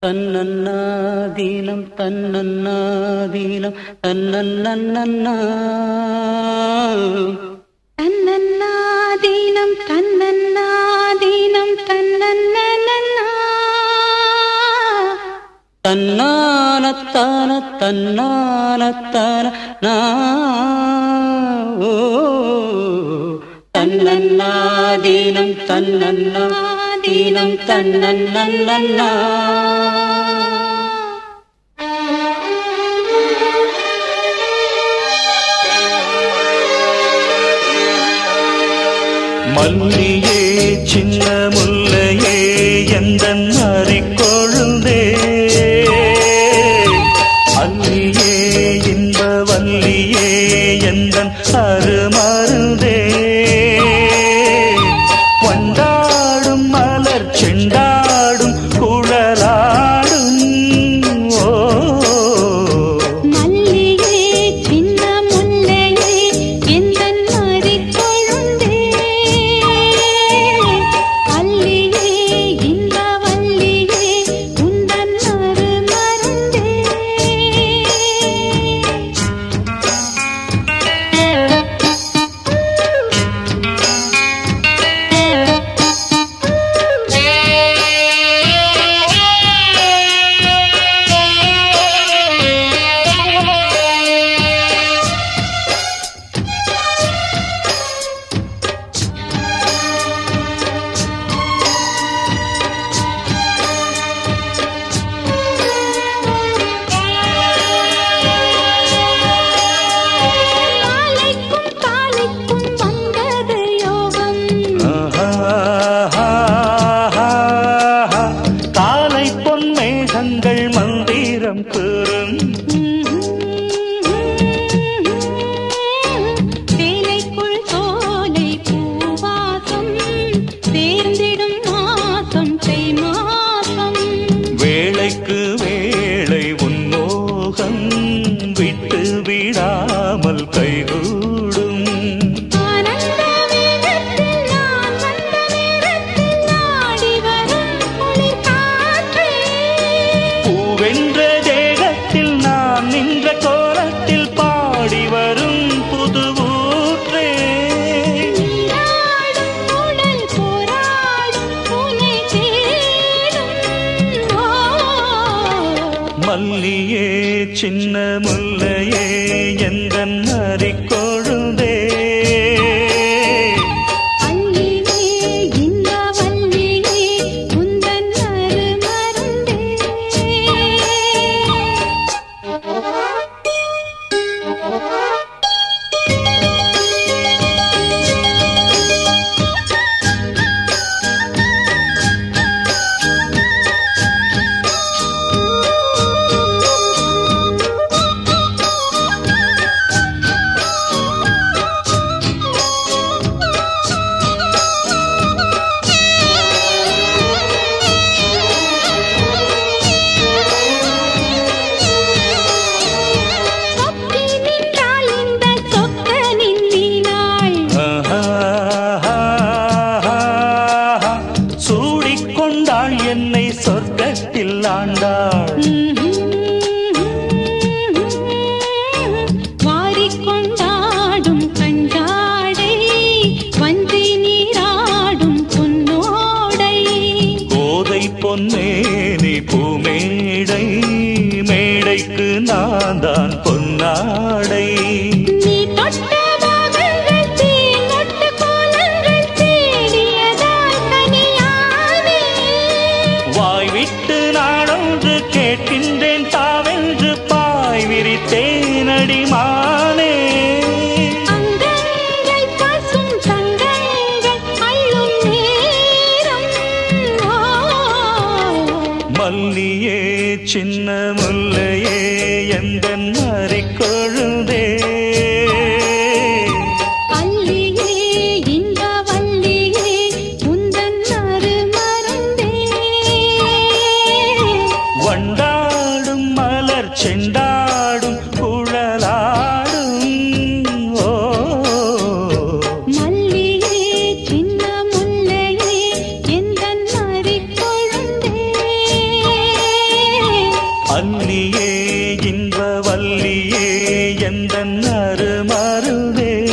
தன்னன்னாதீனம் தன்னன்னாதீனம் தன்னன்னன்னா தன்னன்னாதீனம் தன்னன்னாதீனம் தன்னன்னா தன்னானத்தான தன்னானத்தான நா ஓ தன்னன்னாதீனம் தன்னன்னாதீனம் தன்னன்னா மல்லியே சின்ன முல்லையே எந்த கொழுந்தே அல்லியே இன்ப வல்லியே எந்த அருமருந்தே வண்டாடும் மலர் செண்டாடும் குழலாடும் ஓ மல்லிகே சின்ன முல்லையே எந்தன் மறிக்கொழுந்தே அல்லியே இன்ப வல்லியே உந்தன் அருமருந்தே நாளைக்கும் காலைக்கும் வந்தது யோகம் காலை பொன்மேகங்கள் மந்திரம் கூறும் வேலைக்குள் சோலை பூவாசம் சேர்ந்திடும் மாசம் தை மாசம் வேளைக்கு வேளை உன்மோகம் விட்டு விடாமல் கைகூடும் ஆனந்த வேகத்தில் நான் வந்த நேரத்தில் ஆடி வரும் குளிர் காற்றே பூவென்ற தேகத்தில் நான் நின்ற கோலத்தில் பாடி வரும் புது ஊற்றே நீராடும் உடல் போராடும் உனை தேடும் ஓ மல்லியே சின்ன முல்லையே எந்த கொழுந்தே அல்லியே இந்த வல்லியே உந்தன் அருமருந்தே சொக்கி நின்றால் இந்த சொக்கனின் வீணாள் சூடிக்கொண்டாள் என்னை சொர்க்கத்தில் ஆண்டாள் வாரிக்கொண்டாடும் கண்டாடை வஞ்சி நீராடும் பொன்னோடை கோதை பொன்னேனி பூமேடை மேடைக்கு நான் தான் பொன்னாடை நீ தொட்ட பாகங்கள் தேன் மொட்டு கோலங்கள் தேடியதால் கனியானே வாய் விட்டு நாடொன்று கேட்கின்றேன் தாவென்று பாய் விரித்தேனடி மானே அங்கங்கள் பசும் தங்கங்கள் அள்ளும் நேரம் ஓ மல்லியே சின்ன முல்லையே எந்த கொழுந்தே அல்லியே இந்த வல்லியே உந்தன் அருமருந்தே வண்டாடும் மலர் செண்டாடும் குழலாடும் ஓ மல்லியே சின்ன முல்லையே எந்தன் மறிக்கொழுந்தே வள்ளியே இன்ப வள்ளியே எந்த அருமருவே